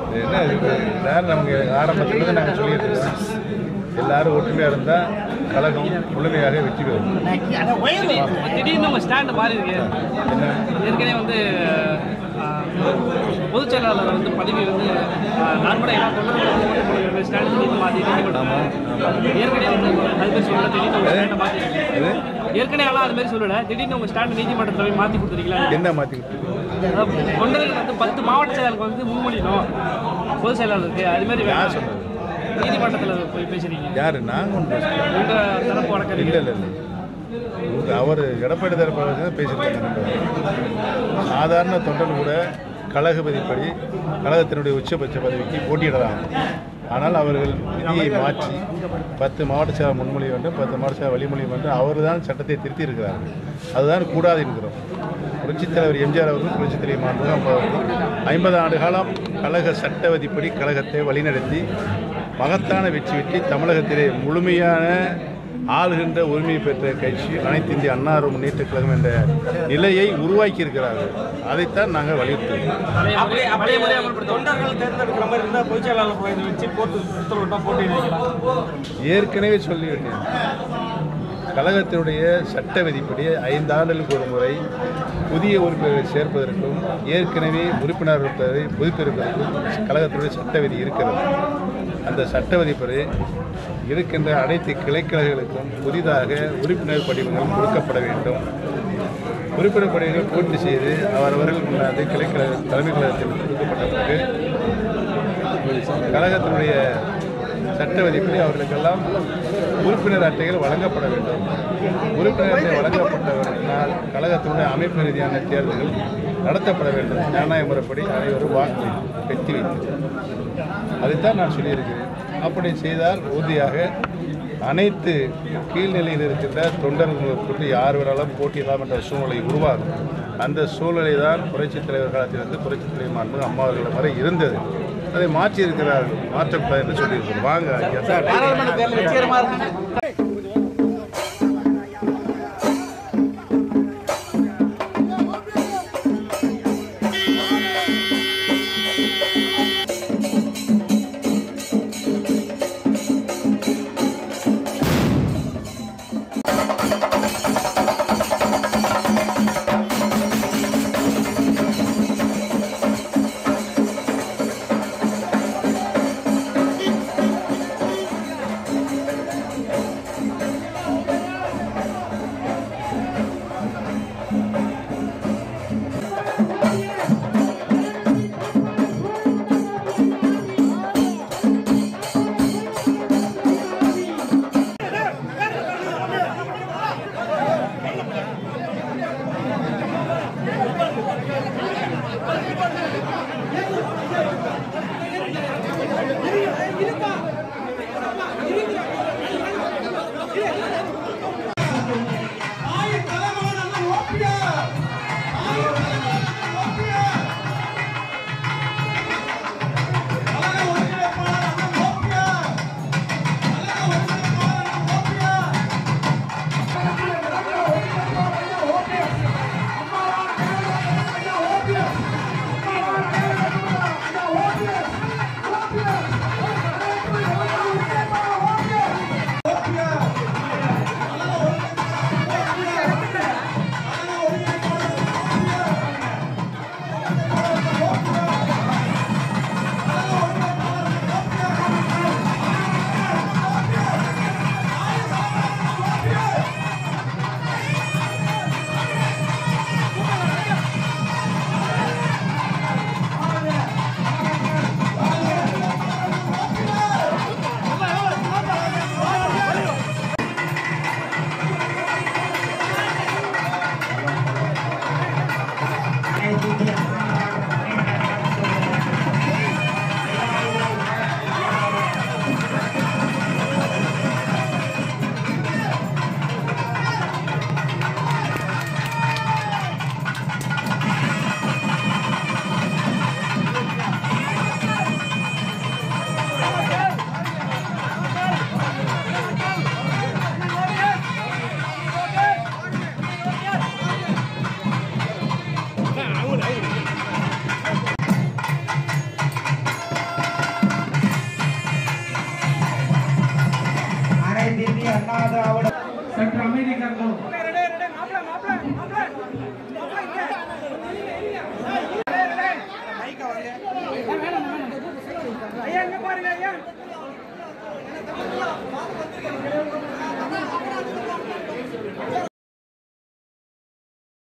என்ன இது எல்லாரும் நமக்கு ஆரம்பத்துலேருந்து நாங்கள் சொல்லிட்டு இருக்கோம் எல்லாரும் ஒற்றுமையாக இருந்தால் கழகம் முழுமையாக வெற்றி பெறும் திடீர்னு உங்கள் ஸ்டாண்டு மாறி இருக்கு என்ன ஏற்கனவே வந்து ஆஹ், பொதுச் செயலாளர் வந்து பதவி வந்து நார்மலாக எல்லா தொண்டர்களும் ஸ்டாண்டு திடீர்னு மாற்றி ஏற்கனவே வந்து அது மாதிரி சொல்லல திடீர்னு உங்கள் ஸ்டாண்டை மாற்றி இது ஏற்கனவே எல்லாம் அது மாதிரி சொல்லல திடீர்னு உங்கள் ஸ்டாண்டு நீதிமன்றத்தில் போய் மாற்றி கொடுத்துருக்கீங்களா என்ன மாற்றிக்கிட்டு அதாவது தொண்டர்கள் வந்து பத்து மாவட்ட செயலாளருக்கு வந்து முன்மொழியணும் பொதுச் செயலாளருக்கு அது மாதிரி யார் வேணும். சொன்னது நீதிமன்றத்தில் போய் பேசுறீங்க யார் நாங்கள் ஒன்று பேசுகிறோம் உங்கள் தரப்பு வழக்கறிஞர் இல்லை இல்லை இல்லை இவங்க அவர் எடப்பாடி தரப்பாக தான் பேசிட்டு இருக்காங்க சாதாரண தொண்டன் கூட கழக விதிப்படி கழகத்தினுடைய உச்சபட்ச பதவிக்கு போட்டியிடலாம் ஆனால் அவர்கள் விதியை மாற்றி பத்து மாவட்ட சேவை முன்மொழி வேண்டும் பத்து மாவட்ட சேவை வழிமொழி வேண்டும் அவர் தான் சட்டத்தை திருத்தி இருக்கிறார்கள் அதுதான் கூடாது என்கிறோம் புரட்சித் தலைவர் எம்ஜிஆர் அவர்கள் புரட்சித் தலைவர் மாண்புமிகு அம்மா அவர்கள் ஐம்பது ஆண்டு காலம் கழக சட்ட விதிப்படி கழகத்தை வழிநடத்தி மகத்தான வெற்றி வெற்றி தமிழகத்திலே முழுமையான ஆளுகின்ற உரிமை பெற்ற கட்சி அனைத்து இந்திய அன்னார முன்னேற்ற கழகம் என்ற நிலையை உருவாக்கி இருக்கிறார்கள் அதைத்தான் நாங்கள் வலியுறுத்துகிறோம் அப்படி அப்படி தொண்டர்கள் தேர்ந்தெடுக்கிற மாதிரி இருந்தால் பொதுச் செயலாளர் போய் இதை வச்சு போட்டு உத்தரவிட்டா போட்டிடுவீங்களா ஏற்கனவே சொல்லிவிட்டேன் கழகத்தினுடைய சட்ட விதிப்படி ஐந்து ஆண்டுகளுக்கு ஒரு முறை புதிய உறுப்பினர்களை சேர்ப்பதற்கும் ஏற்கனவே உறுப்பினர் இருப்பதை புதுப்பிப்பதற்கும் கழகத்தினுடைய சட்ட விதி இருக்கிறது அந்த சட்ட விதிப்படி இருக்கின்ற அனைத்து கிளைக்கழகங்களுக்கும் புதிதாக உறுப்பினர் படிவங்கள் கொடுக்கப்பட வேண்டும் உறுப்பினர் படிவங்கள் பூர்த்தி செய்து அவரவர்கள் முன்னாடி கிளைக்கழக தலைமை கழகத்தில் கொடுக்கப்பட்ட பிறகு கழகத்தினுடைய சட்ட விதிப்படி அவர்களுக்கெல்லாம் உறுப்பினர் அட்டைகள் வழங்கப்பட வேண்டும் உறுப்பினர் அட்டை வழங்கப்பட்டவர்களால் கழகத்தினுடைய அமைப்பு ரீதியான தேர்தல்கள் நடத்தப்பட வேண்டும் ஜனநாயக முறைப்படி அனைவரும் வாக்கு வெற்றி வைத்து அதைத்தான் நான் சொல்லியிருக்கிறேன் அப்படி செய்தால் உறுதியாக அனைத்து கீழ்நிலையில் இருக்கின்ற தொண்டர்கள் கொண்டு யார் வேணாலும் போட்டியிடலாம் என்ற சூழ்நிலை உருவாகும் அந்த சூழ்நிலை தான் புரட்சித் தலைவர் காலத்திலிருந்து புரட்சித் தலைவர் மாண்பு அம்மா அவர்கள் வரை இருந்தது அதை மாற்றி இருக்கிறார்கள் மாற்றக்கூடாது என்று சொல்லியிருக்கிறோம் வாங்க ஐயா பாராளுமன்ற தேர்தல் வெற்றிகரமாக இருக்கு அண்ணா திராவிட சற்று அமைதி காக்கும் ஐயா இங்க பாருங்க ஐயா